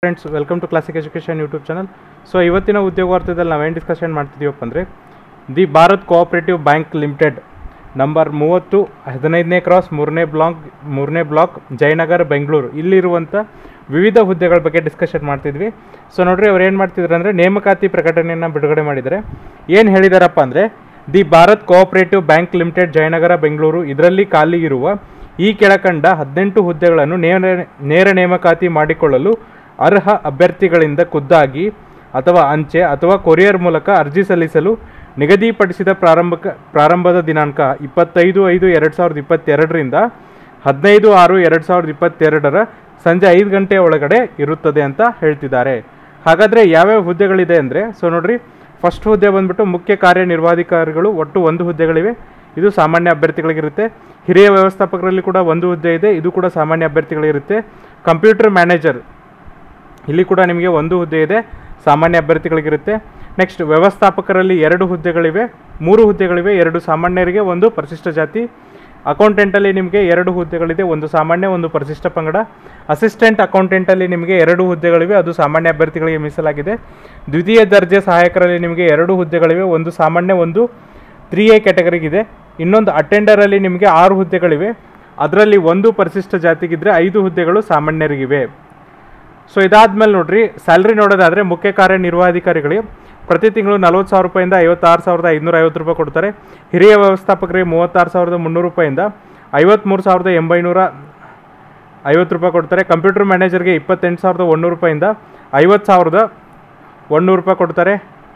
friends welcome to classic education YouTube channel so ಇವತ್ತಿನ ಉದ್ಯೋಗ ವಾರ್ತೆದಲ್ಲಿ ನಾವೇನು ಡಿಸ್ಕಷನ್ ಮಾಡ್ತಿದ್ದೀವಪ್ಪ ಅಂದರೆ the Bharat cooperative bank limited number ಮೂವತ್ತು ಹದಿನೈದನೇ ಕ್ರಾಸ್ ಮೂರನೇ ಬ್ಲಾಕ್ ಮೂರನೇ ಬ್ಲಾಕ್ ಜಯನಗರ್ ಬೆಂಗಳೂರು ಇಲ್ಲಿರುವಂಥ ವಿವಿಧ ಹುದ್ದೆಗಳ ಬಗ್ಗೆ ಡಿಸ್ಕಷನ್ ಮಾಡ್ತಿದ್ವಿ ಸೊ ನೋಡ್ರಿ ಅವ್ರು ಏನು ಮಾಡ್ತಿದ್ರು ಅಂದರೆ ನೇಮಕಾತಿ ಪ್ರಕಟಣೆಯನ್ನು ಬಿಡುಗಡೆ ಮಾಡಿದ್ದಾರೆ ಏನು ಹೇಳಿದಾರಪ್ಪ ಅಂದರೆ the Bharat cooperative bank limited Jayanagar Bengaluru ಇದರಲ್ಲಿ ಖಾಲಿ ಇರುವ ಈ ಕೆಳಕಂಡ ಹದಿನೆಂಟು ಹುದ್ದೆಗಳನ್ನು ನೇರ ನೇರ ನೇಮಕಾತಿ ಮಾಡಿಕೊಳ್ಳಲು ಅರ್ಹ ಅಭ್ಯರ್ಥಿಗಳಿಂದ ಖುದ್ದಾಗಿ ಅಥವಾ ಅಂಚೆ ಅಥವಾ ಕೊರಿಯರ್ ಮೂಲಕ ಅರ್ಜಿ ಸಲ್ಲಿಸಲು ನಿಗದಿಪಡಿಸಿದ ಪ್ರಾರಂಭಕ ಪ್ರಾರಂಭದ ದಿನಾಂಕ ಇಪ್ಪತ್ತೈದು ಐದು ಎರಡು ಸಾವಿರದ ಇಪ್ಪತ್ತೆರಡರಿಂದ ಹದಿನೈದು ಆರು ಎರಡು ಸಾವಿರದ ಇಪ್ಪತ್ತೆರಡರ ಸಂಜೆ ಐದು ಗಂಟೆಯ ಒಳಗಡೆ ಇರುತ್ತದೆ ಅಂತ ಹೇಳ್ತಿದ್ದಾರೆ ಹಾಗಾದರೆ ಯಾವ್ಯಾವ ಹುದ್ದೆಗಳಿದೆ ಅಂದರೆ ಸೊ ನೋಡ್ರಿ ಫಸ್ಟ್ ಹುದ್ದೆ ಬಂದ್ಬಿಟ್ಟು ಮುಖ್ಯ ಕಾರ್ಯನಿರ್ವಾಧಿಕಾರಿಗಳು ಒಟ್ಟು ಒಂದು ಹುದ್ದೆಗಳಿವೆ ಇದು ಸಾಮಾನ್ಯ ಅಭ್ಯರ್ಥಿಗಳಿಗಿರುತ್ತೆ ಹಿರಿಯ ವ್ಯವಸ್ಥಾಪಕರಲ್ಲಿ ಕೂಡ ಒಂದು ಹುದ್ದೆ ಇದೆ ಇದು ಕೂಡ ಸಾಮಾನ್ಯ ಅಭ್ಯರ್ಥಿಗಳಿರುತ್ತೆ ಕಂಪ್ಯೂಟರ್ ಮ್ಯಾನೇಜರ್ ಇಲ್ಲಿ ಕೂಡ ನಿಮಗೆ ಒಂದು ಹುದ್ದೆ ಇದೆ ಸಾಮಾನ್ಯ ಅಭ್ಯರ್ಥಿಗಳಿಗಿರುತ್ತೆ ನೆಕ್ಸ್ಟ್ ವ್ಯವಸ್ಥಾಪಕರಲ್ಲಿ ಎರಡು ಹುದ್ದೆಗಳಿವೆ ಮೂರು ಹುದ್ದೆಗಳಿವೆ ಎರಡು ಸಾಮಾನ್ಯರಿಗೆ ಒಂದು ಪರಿಶಿಷ್ಟ ಜಾತಿ ಅಕೌಂಟೆಂಟಲ್ಲಿ ನಿಮಗೆ ಎರಡು ಹುದ್ದೆಗಳಿದೆ ಒಂದು ಸಾಮಾನ್ಯ ಒಂದು ಪರಿಶಿಷ್ಟ ಪಂಗಡ ಅಸಿಸ್ಟೆಂಟ್ ಅಕೌಂಟೆಂಟಲ್ಲಿ ನಿಮಗೆ ಎರಡು ಹುದ್ದೆಗಳಿವೆ ಅದು ಸಾಮಾನ್ಯ ಅಭ್ಯರ್ಥಿಗಳಿಗೆ ಮೀಸಲಾಗಿದೆ ದ್ವಿತೀಯ ದರ್ಜೆ ಸಹಾಯಕರಲ್ಲಿ ನಿಮಗೆ ಎರಡು ಹುದ್ದೆಗಳಿವೆ ಒಂದು ಸಾಮಾನ್ಯ ಒಂದು ತ್ರೀ ಎ ಕ್ಯಾಟಗರಿಗಿದೆ ಇನ್ನೊಂದು ಅಟೆಂಡರಲ್ಲಿ ನಿಮಗೆ ಆರು ಹುದ್ದೆಗಳಿವೆ ಅದರಲ್ಲಿ ಒಂದು ಪರಿಶಿಷ್ಟ ಜಾತಿಗಿದ್ರೆ ಐದು ಹುದ್ದೆಗಳು ಸಾಮಾನ್ಯರಿಗಿವೆ ಸೊ ಇದಾದ್ಮೇಲೆ ನೋಡ್ರಿ ಸ್ಯಾಲ್ರಿ ನೋಡೋದಾದರೆ ಮುಖ್ಯ ಕಾರ್ಯನಿರ್ವಹಣಾಧಿಕಾರಿಗಳಿಗೆ ಪ್ರತಿ ತಿಂಗಳು ನಲ್ವತ್ತು ಸಾವಿರ ರೂಪಾಯಿಂದ ಐವತ್ತಾರು ಸಾವಿರದ ಐದುನೂರ ಐವತ್ತು ರೂಪಾಯಿ ಕೊಡ್ತಾರೆ ಹಿರಿಯ ವ್ಯವಸ್ಥಾಪಕರಿಗೆ ಮೂವತ್ತಾರು ಸಾವಿರದ ಮುನ್ನೂರು ರೂಪಾಯಿಂದ ಐವತ್ತ್ಮೂರು ಸಾವಿರದ ಎಂಬೈನೂರ ಐವತ್ತು ರೂಪಾಯಿ ಕೊಡ್ತಾರೆ ಕಂಪ್ಯೂಟರ್ ಮ್ಯಾನೇಜರ್ಗೆ ಇಪ್ಪತ್ತೆಂಟು ಸಾವಿರದ ಒಂದೂರು ರೂಪಾಯಿಂದ ಐವತ್ತು ಸಾವಿರದ ಒಂದೂರು ರೂಪಾಯಿ ಕೊಡ್ತಾರೆ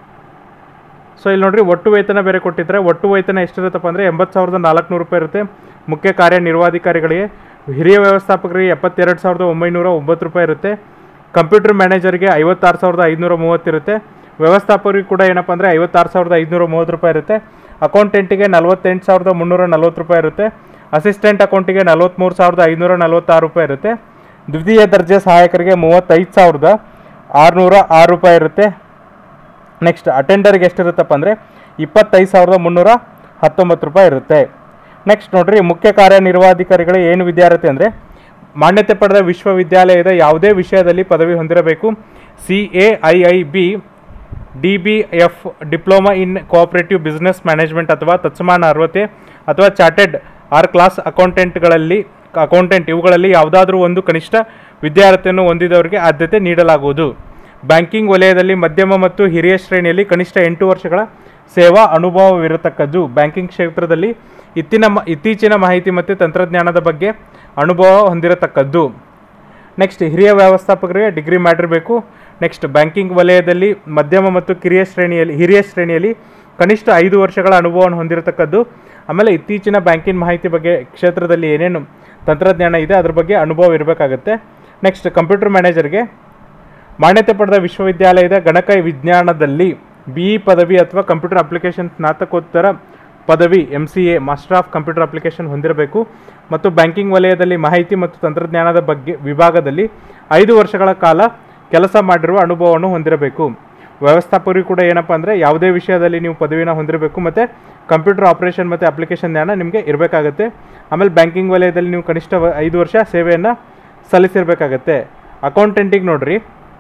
ಸೊ ಇಲ್ಲಿ ನೋಡ್ರಿ ಒಟ್ಟು ವೇತನ ಬೇರೆ ಕೊಟ್ಟಿದ್ದಾರೆ ಒಟ್ಟು ವೇತನ ಎಷ್ಟಿರುತ್ತಪ್ಪ ಅಂದರೆ ಎಂಬತ್ತು ಸಾವಿರದ ನಾಲ್ಕುನೂರು ರೂಪಾಯಿ ಇರುತ್ತೆ ಮುಖ್ಯ ಕಾರ್ಯನಿರ್ವಹಣಾಧಿಕಾರಿಗಳಿಗೆ ಹಿರಿಯ ವ್ಯವಸ್ಥಾಪಕರಿಗೆ ಎಪ್ಪತ್ತೆರಡು ಸಾವಿರದ ಒಂಬೈನೂರ ಒಂಬತ್ತು ರೂಪಾಯಿ ಇರುತ್ತೆ ಕಂಪ್ಯೂಟರ್ ಮ್ಯಾನೇಜರ್ಗೆ ಐವತ್ತಾರು ಸಾವಿರದ ಐದುನೂರ ಮೂವತ್ತಿರುತ್ತೆ ವ್ಯವಸ್ಥಾಪಕರಿಗೆ ಕೂಡ ಏನಪ್ಪ ಅಂದರೆ ಐವತ್ತಾರು ಸಾವಿರದ ಐದುನೂರ ಮೂವತ್ತು ರೂಪಾಯಿ ಇರುತ್ತೆ ಅಕೌಂಟೆಂಟಿಗೆ ನಲ್ವತ್ತೆಂಟು ಸಾವಿರದ ಮುನ್ನೂರ ನಲ್ವತ್ತು ರೂಪಾಯಿ ಇರುತ್ತೆ ಅಸಿಸ್ಟೆಂಟ್ ಅಕೌಂಟಿಗೆ ನಲ್ವತ್ತ್ಮೂರು ಸಾವಿರದ ಐನೂರ ನಲ್ವತ್ತಾರು ರೂಪಾಯಿ ಇರುತ್ತೆ ದ್ವಿತೀಯ ದರ್ಜೆ ಸಹಾಯಕರಿಗೆ ಮೂವತ್ತೈದು ಸಾವಿರದ ಆರುನೂರ ಆರು ರೂಪಾಯಿ ಇರುತ್ತೆ ನೆಕ್ಸ್ಟ್ ಅಟೆಂಡರ್ಗೆ ಎಷ್ಟಿರುತ್ತಪ್ಪ ಅಂದರೆ ಇಪ್ಪತ್ತೈದು ಸಾವಿರದ ಮುನ್ನೂರ ಹತ್ತೊಂಬತ್ತು ರೂಪಾಯಿ ಇರುತ್ತೆ ನೆಕ್ಸ್ಟ್ ನೋಡ್ರಿ ಮುಖ್ಯ ಕಾರ್ಯನಿರ್ವಹಣಾಧಿಕಾರಿಗಳು ಏನು ವಿದ್ಯಾರ್ಥಿ ಅಂದರೆ ಮಾನ್ಯತೆ ಪಡೆದ ವಿಶ್ವವಿದ್ಯಾಲಯದ ಯಾವುದೇ ವಿಷಯದಲ್ಲಿ ಪದವಿ ಹೊಂದಿರಬೇಕು C A I I B D B F diploma in cooperative business management ಅಥವಾ ತತ್ಸಮಾನ ಅರ್ಹತೆ ಅಥವಾ ಚಾರ್ಟೆಡ್ ಆರ್ ಕ್ಲಾಸ್ ಅಕೌಂಟೆಂಟ್ಗಳಲ್ಲಿ ಅಕೌಂಟೆಂಟ್ ಇವುಗಳಲ್ಲಿ ಯಾವುದಾದ್ರೂ ಒಂದು ಕನಿಷ್ಠ ವಿದ್ಯಾರ್ಥಿಯನ್ನು ಹೊಂದಿದವರಿಗೆ ಆದ್ಯತೆ ನೀಡಲಾಗುವುದು ಬ್ಯಾಂಕಿಂಗ್ ವಲಯದಲ್ಲಿ ಮಧ್ಯಮ ಮತ್ತು ಹಿರಿಯ ಶ್ರೇಣಿಯಲ್ಲಿ ಕನಿಷ್ಠ ಎಂಟು ವರ್ಷಗಳ ಸೇವಾ ಅನುಭವವಿರತಕ್ಕದ್ದು ಬ್ಯಾಂಕಿಂಗ್ ಕ್ಷೇತ್ರದಲ್ಲಿ ಇತ್ತಿನ ಮ ಇತ್ತೀಚಿನ ಮಾಹಿತಿ ಮತ್ತು ತಂತ್ರಜ್ಞಾನದ ಬಗ್ಗೆ ಅನುಭವ ಹೊಂದಿರತಕ್ಕದ್ದು ನೆಕ್ಸ್ಟ್ ಹಿರಿಯ ವ್ಯವಸ್ಥಾಪಕರಿಗೆ ಡಿಗ್ರಿ ಮಾಡಿರಬೇಕು ನೆಕ್ಸ್ಟ್ ಬ್ಯಾಂಕಿಂಗ್ ವಲಯದಲ್ಲಿ ಮಧ್ಯಮ ಮತ್ತು ಕಿರಿಯ ಶ್ರೇಣಿಯಲ್ಲಿ ಹಿರಿಯ ಶ್ರೇಣಿಯಲ್ಲಿ ಕನಿಷ್ಠ ಐದು ವರ್ಷಗಳ ಅನುಭವವನ್ನು ಹೊಂದಿರತಕ್ಕದ್ದು ಆಮೇಲೆ ಇತ್ತೀಚಿನ ಬ್ಯಾಂಕಿಂಗ್ ಮಾಹಿತಿ ಬಗ್ಗೆ ಕ್ಷೇತ್ರದಲ್ಲಿ ಏನೇನು ತಂತ್ರಜ್ಞಾನ ಇದೆ ಅದ್ರ ಬಗ್ಗೆ ಅನುಭವ ಇರಬೇಕಾಗುತ್ತೆ ನೆಕ್ಸ್ಟ್ ಕಂಪ್ಯೂಟರ್ ಮ್ಯಾನೇಜರ್ಗೆ ಮಾನ್ಯತೆ ಪಡೆದ ವಿಶ್ವವಿದ್ಯಾಲಯದ ಗಣಕ ವಿಜ್ಞಾನದಲ್ಲಿ ಬಿ ಇ ಪದವಿ ಅಥವಾ ಕಂಪ್ಯೂಟರ್ ಅಪ್ಲಿಕೇಶನ್ ಸ್ನಾತಕೋತ್ತರ ಪದವಿ M C A master of computer application ಹೊಂದಿರಬೇಕು ಮತ್ತು ಬ್ಯಾಂಕಿಂಗ್ ವಲಯದಲ್ಲಿ ಮಾಹಿತಿ ಮತ್ತು ತಂತ್ರಜ್ಞಾನದ ಬಗ್ಗೆ ವಿಭಾಗದಲ್ಲಿ ಐದು ವರ್ಷಗಳ ಕಾಲ ಕೆಲಸ ಮಾಡಿರುವ ಅನುಭವವನ್ನು ಹೊಂದಿರಬೇಕು ವ್ಯವಸ್ಥಾಪಕರು ಕೂಡ ಏನಪ್ಪ ಅಂದರೆ ಯಾವುದೇ ವಿಷಯದಲ್ಲಿ ನೀವು ಪದವಿನ ಹೊಂದಿರಬೇಕು ಮತ್ತು ಕಂಪ್ಯೂಟರ್ ಆಪರೇಷನ್ ಮತ್ತು ಅಪ್ಲಿಕೇಶನ್ ಜ್ಞಾನ ನಿಮಗೆ ಇರಬೇಕಾಗತ್ತೆ ಆಮೇಲೆ ಬ್ಯಾಂಕಿಂಗ್ ವಲಯದಲ್ಲಿ ನೀವು ಕನಿಷ್ಠ ವ- ಐದು ವರ್ಷ ಸೇವೆಯನ್ನು ಸಲ್ಲಿಸಿರ್ಬೇಕಾಗತ್ತೆ ಅಕೌಂಟೆಂಟಿಗೆ ನೋಡ್ರಿ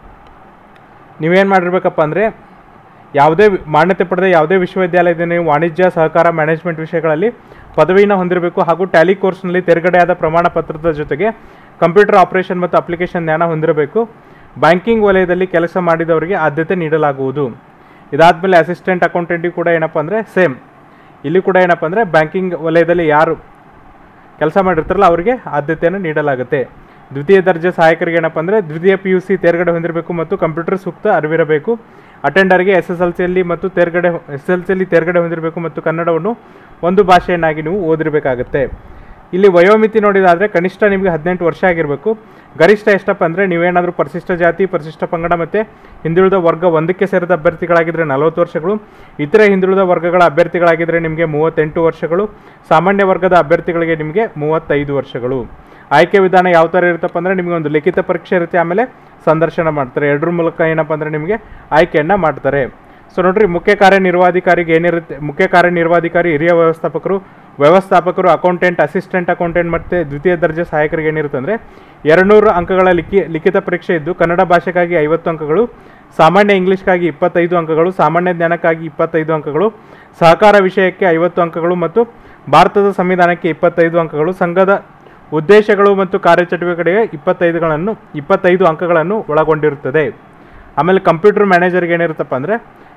ನೀವೇನು ಮಾಡಿರ್ಬೇಕಪ್ಪ ಅಂದರೆ ಯಾವುದೇ ವಿ- ಮಾನ್ಯತೆ ಪಡೆದ ಯಾವುದೇ ವಿಶ್ವವಿದ್ಯಾಲಯದ ನೀವು ವಾಣಿಜ್ಯ ಸಹಕಾರ ಮ್ಯಾನೇಜ್ಮೆಂಟ್ ವಿಷಯಗಳಲ್ಲಿ ಪದವಿನ ಹೊಂದಿರಬೇಕು ಹಾಗೂ ಟ್ಯಾಲಿ ಕೋರ್ಸ್ನಲ್ಲಿ ತೆರಗಡೆಯಾದ ಪ್ರಮಾಣ ಪತ್ರದ ಜೊತೆಗೆ ಕಂಪ್ಯೂಟರ್ ಆಪರೇಷನ್ ಮತ್ತು ಅಪ್ಲಿಕೇಶನ್ ಜ್ಞಾನ ಹೊಂದಿರಬೇಕು ಬ್ಯಾಂಕಿಂಗ್ ವಲಯದಲ್ಲಿ ಕೆಲಸ ಮಾಡಿದವರಿಗೆ ಆದ್ಯತೆ ನೀಡಲಾಗುವುದು ಇದಾದಮೇಲೆ ಅಸಿಸ್ಟೆಂಟ್ ಅಕೌಂಟೆಂಟಿಗೆ ಕೂಡ ಏನಪ್ಪ ಅಂದರೆ ಸೇಮ್ ಇಲ್ಲಿ ಕೂಡ ಏನಪ್ಪ ಅಂದರೆ ಬ್ಯಾಂಕಿಂಗ್ ವಲಯದಲ್ಲಿ ಯಾರು ಕೆಲಸ ಮಾಡಿರ್ತಾರಲ್ಲ ಅವರಿಗೆ ಆದ್ಯತೆಯನ್ನು ನೀಡಲಾಗುತ್ತೆ ದ್ವಿತೀಯ ದರ್ಜೆ ಸಹಾಯಕರಿಗೆ ಏನಪ್ಪ ಅಂದರೆ ದ್ವಿತೀಯ ಪಿ ಯು ಸಿ ತೇರ್ಗಡೆ ಹೊಂದಿರಬೇಕು ಮತ್ತು ಕಂಪ್ಯೂಟರ್ ಸೂಕ್ತ ಅರಿವಿರಬೇಕು ಅಟೆಂಡರ್ಗೆ ಎಸ್ ಎಸ್ ಎಲ್ ಸಿಯಲ್ಲಿ ಮತ್ತು ತೇರ್ಗಡೆ ಎಸ್ ಎಲ್ ಸಿಯಲ್ಲಿ ತೇರ್ಗಡೆ ಹೊಂದಿರಬೇಕು ಮತ್ತು ಕನ್ನಡವನ್ನು ಒಂದು ಭಾಷೆಯನ್ನಾಗಿ ನೀವು ಓದಿರಬೇಕಾಗುತ್ತೆ ಇಲ್ಲಿ ವಯೋಮಿತಿ ನೋಡಿದಾದರೆ ಕನಿಷ್ಠ ನಿಮಗೆ ಹದಿನೆಂಟು ವರ್ಷ ಆಗಿರಬೇಕು ಗರಿಷ್ಠ ಎಷ್ಟಪ್ಪ ಅಂದರೆ ನೀವೇನಾದರೂ ಪರಿಶಿಷ್ಟ ಜಾತಿ ಪರಿಶಿಷ್ಟ ಪಂಗಡ ಮತ್ತು ಹಿಂದುಳಿದ ವರ್ಗ ಒಂದಕ್ಕೆ ಸೇರಿದ ಅಭ್ಯರ್ಥಿಗಳಾಗಿದ್ದರೆ ನಲವತ್ತು ವರ್ಷಗಳು ಇತರೆ ಹಿಂದುಳಿದ ವರ್ಗಗಳ ಅಭ್ಯರ್ಥಿಗಳಾಗಿದ್ದರೆ ನಿಮಗೆ ಮೂವತ್ತೆಂಟು ವರ್ಷಗಳು ಸಾಮಾನ್ಯ ವರ್ಗದ ಅಭ್ಯರ್ಥಿಗಳಿಗೆ ನಿಮಗೆ ಮೂವತ್ತೈದು ವರ್ಷಗಳು ಆಯ್ಕೆ ವಿಧಾನ ಯಾವ ಥರ ಇರುತ್ತಪ್ಪ ಅಂದರೆ ನಿಮಗೆ ಒಂದು ಲಿಖಿತ ಪರೀಕ್ಷೆ ಇರುತ್ತೆ ಆಮೇಲೆ ಸಂದರ್ಶನ ಮಾಡ್ತಾರೆ ಎರಡರ ಮೂಲಕ ಏನಪ್ಪ ಅಂದರೆ ನಿಮಗೆ ಆಯ್ಕೆಯನ್ನು ಮಾಡ್ತಾರೆ ಸೊ ನೋಡ್ರಿ ಮುಖ್ಯ ಕಾರ್ಯನಿರ್ವಹಣಾಧಿಕಾರಿಗೆ ಏನಿರುತ್ತೆ ಮುಖ್ಯ ಕಾರ್ಯನಿರ್ವಹಣಾಧಿಕಾರಿ ಹಿರಿಯ ವ್ಯವಸ್ಥಾಪಕರು ವ್ಯವಸ್ಥಾಪಕರು ಅಕೌಂಟೆಂಟ್ ಅಸಿಸ್ಟೆಂಟ್ ಅಕೌಂಟೆಂಟ್ ಮತ್ತು ದ್ವಿತೀಯ ದರ್ಜೆ ಸಹಾಯಕರಿಗೆ ಏನಿರುತ್ತೆ ಅಂದರೆ ಎರಡುನೂರು ಅಂಕಗಳ ಲಿಖಿ ಲಿಖಿತ ಪರೀಕ್ಷೆ ಇದ್ದು ಕನ್ನಡ ಭಾಷೆಗಾಗಿ ಐವತ್ತು ಅಂಕಗಳು ಸಾಮಾನ್ಯ ಇಂಗ್ಲೀಷ್ಗಾಗಿ ಇಪ್ಪತ್ತೈದು ಅಂಕಗಳು ಸಾಮಾನ್ಯ ಜ್ಞಾನಕ್ಕಾಗಿ ಇಪ್ಪತ್ತೈದು ಅಂಕಗಳು ಸಹಕಾರ ವಿಷಯಕ್ಕೆ ಐವತ್ತು ಅಂಕಗಳು ಮತ್ತು ಭಾರತದ ಸಂವಿಧಾನಕ್ಕೆ ಇಪ್ಪತ್ತೈದು ಅಂಕಗಳು ಸಂಘದ ಉದ್ದೇಶಗಳು ಮತ್ತು ಕಾರ್ಯಚಟುವಟಿಕೆಗಳಿಗೆ ಇಪ್ಪತ್ತೈದುಗಳನ್ನು ಇಪ್ಪತ್ತೈದು ಅಂಕಗಳನ್ನು ಒಳಗೊಂಡಿರುತ್ತದೆ ಆಮೇಲೆ ಕಂಪ್ಯೂಟರ್ ಮ್ಯಾನೇಜರ್ಗೆ ಏನಿರುತ್ತಪ್ಪ ಅಂದರೆ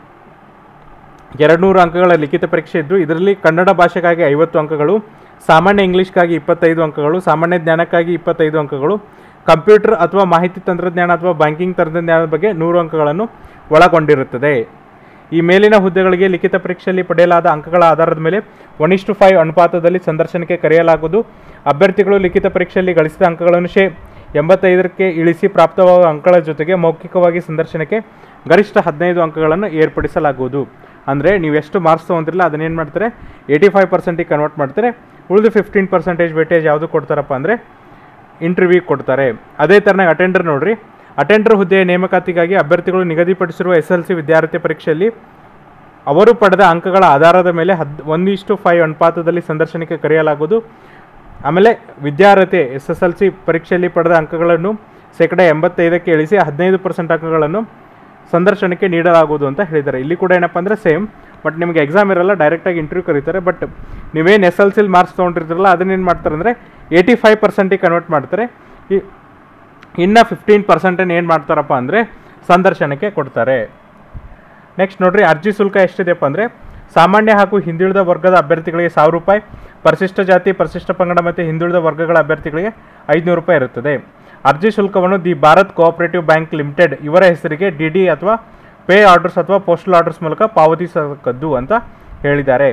ಎರಡುನೂರು ಅಂಕಗಳ ಲಿಖಿತ ಪರೀಕ್ಷೆ ಇದ್ದು ಇದರಲ್ಲಿ ಕನ್ನಡ ಭಾಷೆಗಾಗಿ ಐವತ್ತು ಅಂಕಗಳು ಸಾಮಾನ್ಯ ಇಂಗ್ಲೀಷ್ಗಾಗಿ ಇಪ್ಪತ್ತೈದು ಅಂಕಗಳು ಸಾಮಾನ್ಯ ಜ್ಞಾನಕ್ಕಾಗಿ ಇಪ್ಪತ್ತೈದು ಅಂಕಗಳು ಕಂಪ್ಯೂಟರ್ ಅಥವಾ ಮಾಹಿತಿ ತಂತ್ರಜ್ಞಾನ ಅಥವಾ ಬ್ಯಾಂಕಿಂಗ್ ತಂತ್ರಜ್ಞಾನದ ಬಗ್ಗೆ ನೂರು ಅಂಕಗಳನ್ನು ಒಳಗೊಂಡಿರುತ್ತದೆ ಈ ಮೇಲಿನ ಹುದ್ದೆಗಳಿಗೆ ಲಿಖಿತ ಪರೀಕ್ಷೆಯಲ್ಲಿ ಪಡೆಯಲಾದ ಅಂಕಗಳ ಆಧಾರದ ಮೇಲೆ ಒನ್ ಇಷ್ಟು ಫೈವ್ ಅನುಪಾತದಲ್ಲಿ ಸಂದರ್ಶನಕ್ಕೆ ಕರೆಯಲಾಗುವುದು ಅಭ್ಯರ್ಥಿಗಳು ಲಿಖಿತ ಪರೀಕ್ಷೆಯಲ್ಲಿ ಗಳಿಸಿದ ಅಂಕಗಳನ್ನು ಶೇ ಎಂಬತ್ತೈದಕ್ಕೆ ಇಳಿಸಿ ಪ್ರಾಪ್ತವಾಗುವ ಅಂಕಗಳ ಜೊತೆಗೆ ಮೌಖಿಕವಾಗಿ ಸಂದರ್ಶನಕ್ಕೆ ಗರಿಷ್ಠ ಹದಿನೈದು ಅಂಕಗಳನ್ನು ಏರ್ಪಡಿಸಲಾಗುವುದು ಅಂದರೆ ನೀವು ಎಷ್ಟು ಮಾರ್ಕ್ಸ್ ತೊಗೊಂತಿರಲ್ಲ ಅದನ್ನೇನು ಮಾಡ್ತಾರೆ ಏಯ್ಟಿ ಫೈವ್ ಪರ್ಸೆಂಟಿಗೆ ಕನ್ವರ್ಟ್ ಮಾಡ್ತಾರೆ ಉಳಿದು ಫಿಫ್ಟೀನ್ ಪರ್ಸೆಂಟೇಜ್ ವೇಟೇಜ್ ಯಾವುದು ಕೊಡ್ತಾರಪ್ಪ ಅಂದರೆ ಇಂಟರ್ವ್ಯೂ ಕೊಡ್ತಾರೆ ಅದೇ ಥರನಾಗಿ ಅಟೆಂಡರ್ ನೋಡ್ರಿ ಅಟೆಂಡರ್ ಹುದ್ದೆಯ ನೇಮಕಾತಿಗಾಗಿ ಅಭ್ಯರ್ಥಿಗಳು ನಿಗದಿಪಡಿಸಿರುವ ಎಸ್ ಎಲ್ ಸಿ ವಿದ್ಯಾರ್ಥಿ ಪರೀಕ್ಷೆಯಲ್ಲಿ ಅವರು ಪಡೆದ ಅಂಕಗಳ ಆಧಾರದ ಮೇಲೆ ಹದ್ ಒಂದು ಇಷ್ಟು ಫೈವ್ ಅನುಪಾತದಲ್ಲಿ ಸಂದರ್ಶನಕ್ಕೆ ಕರೆಯಲಾಗುವುದು ಆಮೇಲೆ ವಿದ್ಯಾರ್ಹತೆ ಎಸ್ ಎಸ್ ಎಲ್ ಸಿ ಪರೀಕ್ಷೆಯಲ್ಲಿ ಪಡೆದ ಅಂಕಗಳನ್ನು ಶೇಕಡ ಎಂಬತ್ತೈದಕ್ಕೆ ಇಳಿಸಿ ಹದಿನೈದು ಪರ್ಸೆಂಟ್ ಅಂಕಗಳನ್ನು ಸಂದರ್ಶನಕ್ಕೆ ನೀಡಲಾಗುವುದು ಅಂತ ಹೇಳಿದ್ದಾರೆ ಇಲ್ಲಿ ಕೂಡ ಏನಪ್ಪ ಅಂದರೆ ಸೇಮ್ ಬಟ್ ನಿಮಗೆ ಎಕ್ಸಾಮ್ ಇರಲ್ಲ ಡೈರೆಕ್ಟಾಗಿ ಇಂಟರ್ವ್ಯೂ ಕರೀತಾರೆ ಬಟ್ ನೀವೇನು ಎಸ್ ಎಲ್ ಸಿಲಿ ಮಾರ್ಕ್ಸ್ ತೊಗೊಂಡಿರ್ತೀರಲ್ಲ ಅದನ್ನೇನು ಮಾಡ್ತಾರೆ ಅಂದರೆ ಏಯ್ಟಿ ಫೈವ್ ಪರ್ಸೆಂಟಿಗೆ ಕನ್ವರ್ಟ್ ಮಾಡ್ತಾರೆ ಈ ಇನ್ನು ಫಿಫ್ಟೀನ್ ಪರ್ಸೆಂಟನ್ನು ಏನು ಮಾಡ್ತಾರಪ್ಪ ಅಂದರೆ ಸಂದರ್ಶನಕ್ಕೆ ಕೊಡ್ತಾರೆ ನೆಕ್ಸ್ಟ್ ನೋಡ್ರಿ ಅರ್ಜಿ ಶುಲ್ಕ ಎಷ್ಟಿದೆಪ್ಪ ಅಂದರೆ ಸಾಮಾನ್ಯ ಹಾಗೂ ಹಿಂದುಳಿದ ವರ್ಗದ ಅಭ್ಯರ್ಥಿಗಳಿಗೆ ಸಾವಿರ ರೂಪಾಯಿ ಪರಿಶಿಷ್ಟ ಜಾತಿ ಪರಿಶಿಷ್ಟ ಪಂಗಡ ಮತ್ತು ಹಿಂದುಳಿದ ವರ್ಗಗಳ ಅಭ್ಯರ್ಥಿಗಳಿಗೆ ಐದುನೂರು ರೂಪಾಯಿ ಇರುತ್ತದೆ ಅರ್ಜಿ ಶುಲ್ಕವನ್ನು the Bharat cooperative bank limited ಇವರ ಹೆಸರಿಗೆ ಡಿ ಡಿ ಅಥವಾ ಪೇ ಆರ್ಡರ್ಸ್ ಅಥವಾ ಪೋಸ್ಟಲ್ ಆರ್ಡರ್ಸ್ ಮೂಲಕ ಪಾವತಿಸತಕ್ಕದ್ದು ಅಂತ ಹೇಳಿದ್ದಾರೆ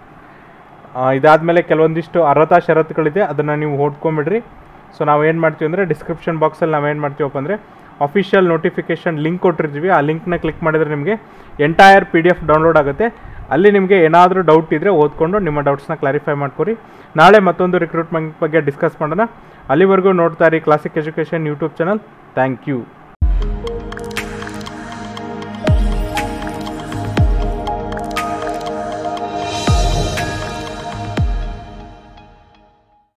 ಇದಾದಮೇಲೆ ಕೆಲವೊಂದಿಷ್ಟು ಅರ್ಹತಾ ಷರತ್ತುಗಳಿದೆ ಅದನ್ನು ನೀವು ಓದ್ಕೊಂಬಿಡ್ರಿ ಸೊ ನಾವು ಏನು ಮಾಡ್ತೀವಿ ಅಂದರೆ ಡಿಸ್ಕ್ರಿಪ್ಷನ್ ಬಾಕ್ಸಲ್ಲಿ ನಾವು ಏನು ಮಾಡ್ತೀವಪ್ಪ ಅಂದರೆ ಅಫಿಷಿಯಲ್ ನೋಟಿಫಿಕೇಷನ್ ಲಿಂಕ್ ಕೊಟ್ಟಿರ್ತೀವಿ ಆ ಲಿಂಕ್ನ ಕ್ಲಿಕ್ ಮಾಡಿದರೆ ನಿಮಗೆ entire P D F download ಆಗುತ್ತೆ ಅಲ್ಲಿ ನಿಮಗೆ ಏನಾದರೂ ಡೌಟ್ ಇದ್ದರೆ ಓದ್ಕೊಂಡು ನಿಮ್ಮ ಡೌಟ್ಸ್ನ ಕ್ಲಾರಿಫೈ ಮಾಡ್ಕೊರಿ ನಾಳೆ ಮತ್ತೊಂದು ರಿಕ್ರೂಟ್ಮೆಂಟ್ ಬಗ್ಗೆ ಡಿಸ್ಕಸ್ ಮಾಡೋಣ ಅಲ್ಲಿವರೆಗೂ ನೋಡ್ತಾ ಇರಿ classic education YouTube channel thank you